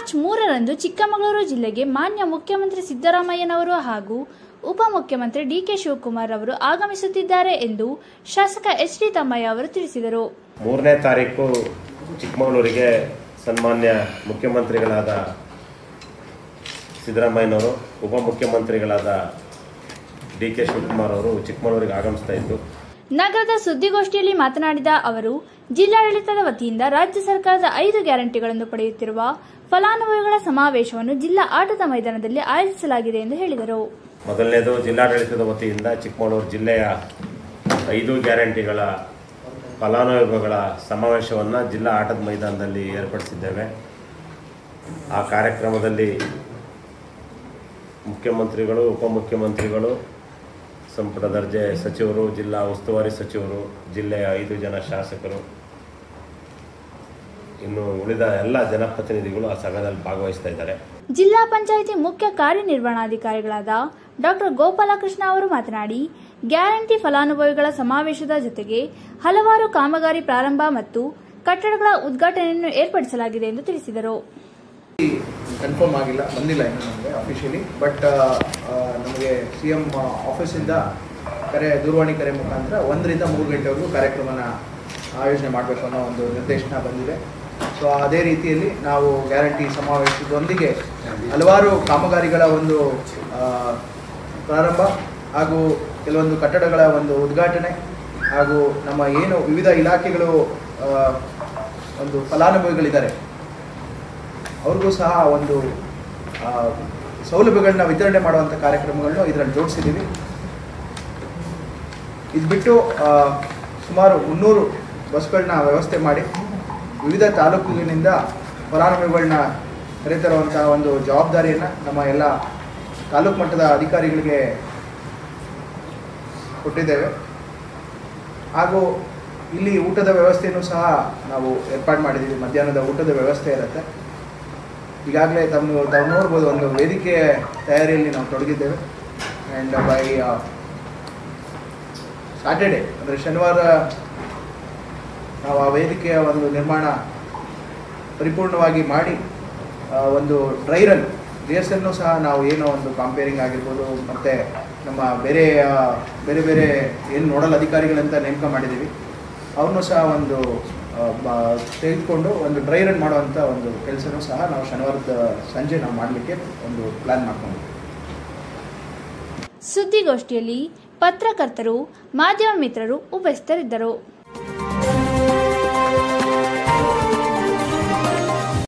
March ಮೂರರಂದು ಚಿಕ್ಕಮಗಳೂರು ಜಿಲ್ಲೆಗೆ ಮಾನ್ಯ ಮುಖ್ಯಮಂತ್ರಿ ಸಿದ್ದರಾಮಯ್ಯನವರು ಹಾಗೂ ಉಪಮುಖ್ಯಮಂತ್ರಿ ಡಿಕೆ ಶಿವಕುಮಾರ್ ಅವರು ಆಗಮಿಸುತ್ತಿದ್ದಾರೆ ಎಂದು ಶಾಸಕ ಎಚ್ ಡಿ ತಮ್ಮಯ್ಯ ಅವರು ತಿಳಿಸಿದರು ಮೂರನೇ ತಾರೀಕು ಚಿಕ್ಕಮಗಳೂರಿಗೆ ಸನ್ಮಾನ್ಯ ಮುಖ್ಯಮಂತ್ರಿಗಳಾದ ಸಿದ್ದರಾಮಯ್ಯನವರು ಉಪಮುಖ್ಯಮಂತ್ರಿಗಳಾದ ಡಿ ಕೆ ಶಿವಕುಮಾರ್ ಅವರು ಚಿಕ್ಕಮಗಳೂರಿಗೆ ಆಗಮಿಸ್ತಾ ಇದ್ದು ನಗರದ ಸುದ್ದಿಗೋಷ್ಠಿಯಲ್ಲಿ ಮಾತನಾಡಿದ ಅವರು ಜಿಲ್ಲಾಡಳಿತದ ವತಿಯಿಂದ ರಾಜ್ಯ ಸರ್ಕಾರದ ಐದು ಗ್ಯಾರಂಟಿಗಳನ್ನು ಪಡೆಯುತ್ತಿರುವ ಫಲಾನುಭವಿಗಳ ಸಮಾವೇಶವನ್ನು ಜಿಲ್ಲಾ ಆಟದ ಮೈದಾನದಲ್ಲಿ ಆಯೋಜಿಸಲಾಗಿದೆ ಎಂದು ಹೇಳಿದರು ಮೊದಲನೇದು ಜಿಲ್ಲಾಡಳಿತದ ವತಿಯಿಂದ ಚಿಕ್ಕಮಗಳೂರು ಜಿಲ್ಲೆಯ ಐದು ಗ್ಯಾರಂಟಿಗಳ ಫಲಾನುಭವಿಗಳ ಸಮಾವೇಶವನ್ನು ಜಿಲ್ಲಾ ಆಟದ ಮೈದಾನದಲ್ಲಿ ಏರ್ಪಡಿಸಿದ್ದೇವೆ ಆ ಕಾರ್ಯಕ್ರಮದಲ್ಲಿ ಮುಖ್ಯಮಂತ್ರಿಗಳು ಉಪಮುಖ್ಯಮಂತ್ರಿಗಳು ಸಂಪುಟ ದರ್ಜೆ ಸಚಿವರು ಜಿಲ್ಲಾ ಉಸ್ತುವಾರಿ ಸಚಿವರು ಜಿಲ್ಲೆಯ ಐದು ಜನ ಶಾಸಕರು ಇನ್ನು ಉಳಿದ ಎಲ್ಲ ಜನಪ್ರತಿನಿಧಿಗಳು ಆ ಸಭೆಯಲ್ಲಿ ಭಾಗವಹಿಸ್ತಾ ಇದ್ದಾರೆ ಜಿಲ್ಲಾ ಪಂಚಾಯಿತಿ ಮುಖ್ಯ ಕಾರ್ಯನಿರ್ವಹಣಾಧಿಕಾರಿಗಳಾದ ಡಾಕ್ಟರ್ ಗೋಪಾಲಕೃಷ್ಣ ಅವರು ಮಾತನಾಡಿ ಗ್ಯಾರಂಟಿ ಫಲಾನುಭವಿಗಳ ಸಮಾವೇಶದ ಜೊತೆಗೆ ಹಲವಾರು ಕಾಮಗಾರಿ ಪ್ರಾರಂಭ ಮತ್ತು ಕಟ್ಟಡಗಳ ಉದ್ಘಾಟನೆಯನ್ನು ಏರ್ಪಡಿಸಲಾಗಿದೆ ಎಂದು ತಿಳಿಸಿದರು ಕನ್ಫರ್ಮ್ ಆಗಿಲ್ಲ ಬಂದಿಲ್ಲ ಇನ್ನು ನಮಗೆ ಅಫಿಷಿಯಲಿ ಬಟ್ ನಮಗೆ ಸಿ ಎಮ್ ಆಫೀಸಿಂದ ಕರೆ ದೂರವಾಣಿ ಕರೆ ಮುಖಾಂತರ ಒಂದರಿಂದ ಮೂರು ಗಂಟೆವರೆಗೂ ಕಾರ್ಯಕ್ರಮನ ಆಯೋಜನೆ ಮಾಡಬೇಕು ಅನ್ನೋ ಒಂದು ನಿರ್ದೇಶನ ಬಂದಿದೆ ಸೊ ಅದೇ ರೀತಿಯಲ್ಲಿ ನಾವು ಗ್ಯಾರಂಟಿ ಸಮಾವೇಶದೊಂದಿಗೆ ಹಲವಾರು ಕಾಮಗಾರಿಗಳ ಒಂದು ಆ, ಪ್ರಾರಂಭ ಹಾಗೂ ಕೆಲವೊಂದು ಕಟ್ಟಡಗಳ ಒಂದು ಉದ್ಘಾಟನೆ ಹಾಗೂ ನಮ್ಮ ಏನು ವಿವಿಧ ಇಲಾಖೆಗಳು ಆ, ಒಂದು ಫಲಾನುಭವಿಗಳಿದ್ದಾರೆ ಅವ್ರಿಗೂ ಸಹ ಒಂದು ಆ, ಸೌಲಭ್ಯಗಳನ್ನ ವಿತರಣೆ ಮಾಡುವಂಥ ಕಾರ್ಯಕ್ರಮಗಳನ್ನು ಇದರಲ್ಲಿ ಜೋಡಿಸಿದ್ದೀವಿ ಇದು ಬಿಟ್ಟು ಆ, ಸುಮಾರು ಮುನ್ನೂರು ಬಸ್ಗಳನ್ನ ವ್ಯವಸ್ಥೆ ಮಾಡಿ ವಿವಿಧ ತಾಲೂಕಿನಿಂದ ಫಲಾನುಭವಿಗಳನ್ನ ಕರೆತರುವಂಥ ಒಂದು ಜವಾಬ್ದಾರಿಯನ್ನು ನಮ್ಮ ಎಲ್ಲ ತಾಲೂಕು ಮಟ್ಟದ ಅಧಿಕಾರಿಗಳಿಗೆ ಕೊಟ್ಟಿದ್ದೇವೆ ಹಾಗೂ ಇಲ್ಲಿ ಊಟದ ವ್ಯವಸ್ಥೆಯೂ ಸಹ ನಾವು ಏರ್ಪಾಡು ಮಾಡಿದ್ದೀವಿ ಮಧ್ಯಾಹ್ನದ ಊಟದ ವ್ಯವಸ್ಥೆ ಇರುತ್ತೆ ಈಗಾಗಲೇ ತಮ್ಮ ತಾವು ನೋಡ್ಬೋದು ಒಂದು ವೇದಿಕೆ ತಯಾರಿಯಲ್ಲಿ ನಾವು ತೊಡಗಿದ್ದೇವೆ ಆ್ಯಂಡ್ ಬೈ ಸಾಟರ್ಡೆ ಅಂದರೆ ಶನಿವಾರ ನಾವು ಆ ವೇದಿಕೆಯ ಒಂದು ನಿರ್ಮಾಣ ಪರಿಪೂರ್ಣವಾಗಿ ಮಾಡಿ ಆ, ಒಂದು ಡ್ರೈ ರನ್ ರಿಹರ್ಸಲ್ನು ಸಹ ನಾವು ಏನೋ ಒಂದು ಕಾಂಪೇರಿಂಗ್ ಆಗಿರ್ಬೋದು ಮತ್ತು ನಮ್ಮ ಬೇರೆ ಆ, ಬೇರೆ ಬೇರೆ ಏನು ನೋಡಲ್ ಅಧಿಕಾರಿಗಳಂತ ನೇಮಕ ಮಾಡಿದ್ದೀವಿ ಅವ್ರನ್ನೂ ಸಹ ಒಂದು ಆ, ಬ- ತೆಗೆದುಕೊಂಡು ಒಂದು ಡ್ರೈ ರನ್ ಮಾಡುವಂಥ ಒಂದು ಕೆಲಸನೂ ಸಹ ನಾವು ಶನಿವಾರದ ಸಂಜೆ ನಾವು ಮಾಡಲಿಕ್ಕೆ ಒಂದು ಪ್ಲ್ಯಾನ್ ಮಾಡ್ಕೊಂಡಿದ್ದೀವಿ ಸುದ್ದಿಗೋಷ್ಠಿಯಲ್ಲಿ ಪತ್ರಕರ್ತರು ಮಾಧ್ಯಮ ಮಿತ್ರರು ಉಪಸ್ಥಿತರಿದ್ದರು